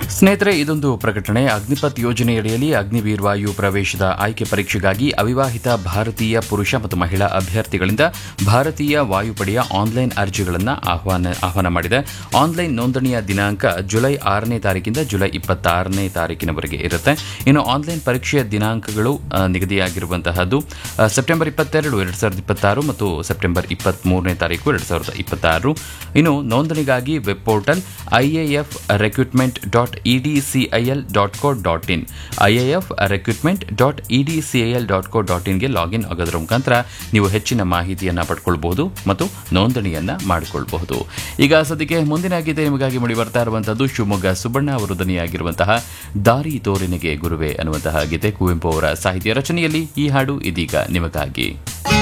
ಸ್ನೇಹಿತರೆ ಇದೊಂದು ಪ್ರಕಟಣೆ ಅಗ್ನಿಪಥ್ ಯೋಜನೆಯಡಿಯಲ್ಲಿ ಅಗ್ನಿವೀರ್ ವಾಯು ಪ್ರವೇಶದ ಆಯ್ಕೆ ಪರೀಕ್ಷೆಗಾಗಿ ಅವಿವಾಹಿತ ಭಾರತೀಯ ಪುರುಷ ಮತ್ತು ಮಹಿಳಾ ಅಭ್ಯರ್ಥಿಗಳಿಂದ ಭಾರತೀಯ ವಾಯುಪಡೆಯ ಆನ್ಲೈನ್ ಅರ್ಜಿಗಳನ್ನು ಆಹ್ವಾನ ಆಹ್ವಾನ ಮಾಡಿದೆ ಆನ್ಲೈನ್ ನೋಂದಣಿಯ ದಿನಾಂಕ ಜುಲೈ ಆರನೇ ತಾರೀಕಿಂದ ಜುಲೈ ಇಪ್ಪತ್ತಾರನೇ ತಾರೀಕಿನವರೆಗೆ ಇರುತ್ತೆ ಇನ್ನು ಆನ್ಲೈನ್ ಪರೀಕ್ಷೆಯ ದಿನಾಂಕಗಳು ಆ, ನಿಗದಿಯಾಗಿರುವಂತಹದ್ದು ಆ, ಸೆಪ್ಟೆಂಬರ್ ಇಪ್ಪತ್ತೆರಡು ಎರಡು ಸಾವಿರದ ಇಪ್ಪತ್ತಾರು ಮತ್ತು ಸೆಪ್ಟೆಂಬರ್ ಇಪ್ಪತ್ತ್ಮೂರನೇ ತಾರೀಕು ಎರಡು ಸಾವಿರದ ಇಪ್ಪತ್ತಾರು ಇನ್ನು ನೋಂದಣಿಗಾಗಿ web portal IAF recruitment dot EDCIL dot co dot in IAF recruitment dot EDCIL dot co dot ಇನ್ಗೆ ಲಾಗಿನ್ ಆಗೋದರ ಮುಖಾಂತರ ನೀವು ಹೆಚ್ಚಿನ ಮಾಹಿತಿಯನ್ನು ಪಡ್ಕೊಳ್ಬಹುದು ಮತ್ತು ನೋಂದಣಿಯನ್ನು ಮಾಡಿಕೊಳ್ಬಹುದು ಈಗ ಸದ್ಯಕ್ಕೆ ಮುಂದಿನ ಗೀತೆ ನಿಮಗಾಗಿ ಮೂಡಿ ಬರ್ತಾ ಇರುವಂತಹದ್ದು ಶಿವಮೊಗ್ಗ ಸುಬ್ಬಣ್ಣ ಅವರು ಧ್ವನಿಯಾಗಿರುವಂತಹ ದಾರಿ ತೋರಿನಿಗೆ ಗುರುವೆ ಅನ್ನುವಂತಹ ಗೀತೆ ಕುವೆಂಪು ಅವರ ಸಾಹಿತ್ಯ ರಚನೆಯಲ್ಲಿ ಈ ಹಾಡು ಇದೀಗ ನಿಮಗಾಗಿ